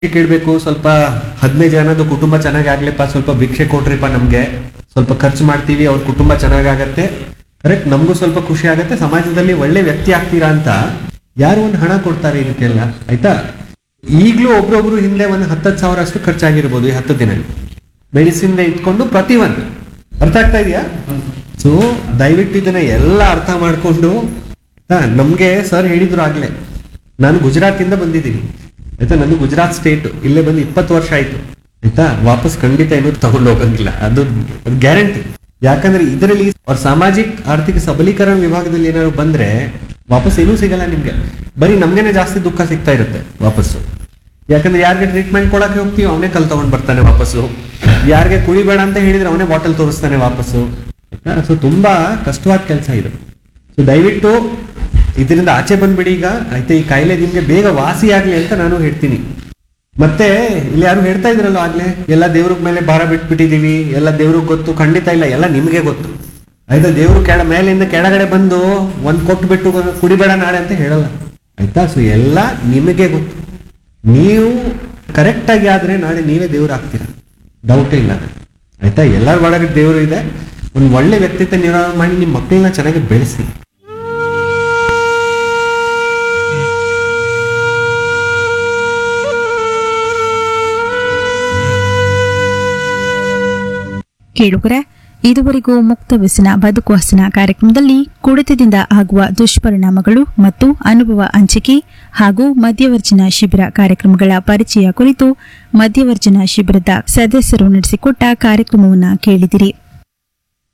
ಕೇಳಬೇಕು ಸ್ವಲ್ಪ ಹದಿನೈದು ಜನದ ಕುಟುಂಬ ಚೆನ್ನಾಗಿ ಆಗ್ಲಿಪ್ಪ ಸ್ವಲ್ಪ ಭಿಕ್ಷೆ ಕೊಟ್ರಿಪ್ಪ ನಮ್ಗೆ ಸ್ವಲ್ಪ ಖರ್ಚು ಮಾಡ್ತೀವಿ ಅವ್ರ ಕುಟುಂಬ ಚೆನ್ನಾಗಾಗತ್ತೆ ಕರೆಕ್ಟ್ ನಮಗೂ ಸ್ವಲ್ಪ ಖುಷಿ ಆಗತ್ತೆ ಸಮಾಜದಲ್ಲಿ ಒಳ್ಳೆ ವ್ಯಕ್ತಿ ಆಗ್ತೀರಾ ಅಂತ ಯಾರು ಒಂದು ಹಣ ಕೊಡ್ತಾರೆ ಇದಕ್ಕೆಲ್ಲ ಆಯ್ತಾ ಈಗಲೂ ಒಬ್ರೊಬ್ರು ಹಿಂದೆ ಒಂದು ಹತ್ತತ್ತು ಸಾವಿರ ಅಷ್ಟು ಖರ್ಚಾಗಿರ್ಬೋದು ಈ ಹತ್ತು ದಿನ ಮೆಡಿಸಿನ್ ಇಟ್ಕೊಂಡು ಪ್ರತಿ ಒಂದು ಅರ್ಥ ಆಗ್ತಾ ಇದೆಯಾ ಸೊ ದಯವಿಟ್ಟು ಇದನ್ನ ಎಲ್ಲ ಅರ್ಥ ಮಾಡ್ಕೊಂಡು ಹಾ, ನಮ್ಗೆ ಸರ್ ಹೇಳಿದ್ರು ಆಗ್ಲೇ ನಾನು ಗುಜರಾತಿಂದ ಬಂದಿದ್ದೀನಿ ಆಯ್ತಾ ನಂದು ಗುಜರಾತ್ ಸ್ಟೇಟ್ ಇಲ್ಲೇ ಬಂದು ಇಪ್ಪತ್ತು ವರ್ಷ ಆಯ್ತು ಆಯ್ತಾ ವಾಪಸ್ ಖಂಡಿತ ಏನು ತಗೊಂಡು ಹೋಗಂಗಿಲ್ಲ ಅದು ಗ್ಯಾರಂಟಿ ಯಾಕಂದ್ರೆ ಇದರಲ್ಲಿ ಅವ್ರ ಸಾಮಾಜಿಕ ಆರ್ಥಿಕ ಸಬಲೀಕರಣ ವಿಭಾಗದಲ್ಲಿ ಏನಾದ್ರು ಬಂದ್ರೆ ವಾಪಸ್ ಏನೂ ಸಿಗಲ್ಲ ನಿಮ್ಗೆ ಬರೀ ನಮ್ಗೇನೆ ಜಾಸ್ತಿ ದುಃಖ ಸಿಗ್ತಾ ಇರುತ್ತೆ ವಾಪಸ್ಸು ಯಾಕಂದ್ರೆ ಯಾರಿಗೆ ಟ್ರೀಟ್ಮೆಂಟ್ ಕೊಡಕ್ಕೆ ಹೋಗ್ತೀವಿ ಅವನೇ ಕಲ್ ತಗೊಂಡ್ ಬರ್ತಾನೆ ವಾಪಸ್ಸು ಯಾರಿಗೆ ಕುಡಿಬೇಡ ಅಂತ ಹೇಳಿದ್ರೆ ಅವನೇ ಬಾಟಲ್ ತೋರಿಸ್ತಾನೆ ವಾಪಸ್ಸು ಸೊ ತುಂಬಾ ಕಷ್ಟವಾದ ಕೆಲಸ ಇದು ಸೊ ದಯವಿಟ್ಟು ಇದರಿಂದ ಆಚೆ ಬಂದ್ಬಿಡಿ ಈಗ ಆಯ್ತಾ ಈ ಕಾಯಿಲೆ ನಿಮ್ಗೆ ಬೇಗ ವಾಸಿ ಆಗ್ಲಿ ಅಂತ ನಾನು ಹೇಳ್ತೀನಿ ಮತ್ತೆ ಇಲ್ಲಿ ಯಾರು ಹೇಳ್ತಾ ಇದ್ರಲ್ಲ ಆಗ್ಲೇ ಎಲ್ಲ ದೇವ್ರ ಮೇಲೆ ಭಾರ ಬಿಟ್ಬಿಟ್ಟಿದೀವಿ ಎಲ್ಲ ದೇವ್ರಿಗೆ ಗೊತ್ತು ಖಂಡಿತ ಇಲ್ಲ ಎಲ್ಲ ನಿಮ್ಗೆ ಗೊತ್ತು ಆಯ್ತಾ ದೇವ್ರು ಕೆಳ ಮೇಲಿಂದ ಕೆಳಗಡೆ ಬಂದು ಒಂದ್ ಕೊಟ್ಟು ಬಿಟ್ಟು ಕುಡಿಬೇಡ ನಾಳೆ ಅಂತ ಹೇಳಲ್ಲ ಆಯ್ತಾ ಸೊ ಎಲ್ಲ ನಿಮಗೆ ಗೊತ್ತು ನೀವು ಕರೆಕ್ಟ್ ಆಗಿ ಆದ್ರೆ ನಾಳೆ ನೀವೇ ದೇವ್ರು ಆಗ್ತೀರಾ ಡೌಟ್ ಇಲ್ಲ ಆಯ್ತಾ ಎಲ್ಲರ ಒಳಗೆ ದೇವರು ಇದೆ ಒಂದು ಒಳ್ಳೆ ವ್ಯಕ್ತಿತ್ವ ನಿರ್ಮಾಣ ಮಾಡಿ ನಿಮ್ಮ ಮಕ್ಕಳನ್ನ ಚೆನ್ನಾಗಿ ಬೆಳೆಸಿ ಕೇಳುಗರೆ ಇದುವರೆಗೂ ಮುಕ್ತ ವ್ಯಸನ ಬದುಕು ಹಸನ ಕಾರ್ಯಕ್ರಮದಲ್ಲಿ ಕುಡಿತದಿಂದ ಆಗುವ ದುಷ್ಪರಿಣಾಮಗಳು ಮತ್ತು ಅನುಭವ ಹಂಚಿಕೆ ಹಾಗೂ ಮಧ್ಯವರ್ಜನ ಶಿಬಿರ ಕಾರ್ಯಕ್ರಮಗಳ ಪರಿಚಯ ಕುರಿತು ಮಧ್ಯವರ್ಜನ ಶಿಬಿರದ ಸದಸ್ಯರು ನಡೆಸಿಕೊಟ್ಟ ಕಾರ್ಯಕ್ರಮವನ್ನು ಕೇಳಿದಿರಿ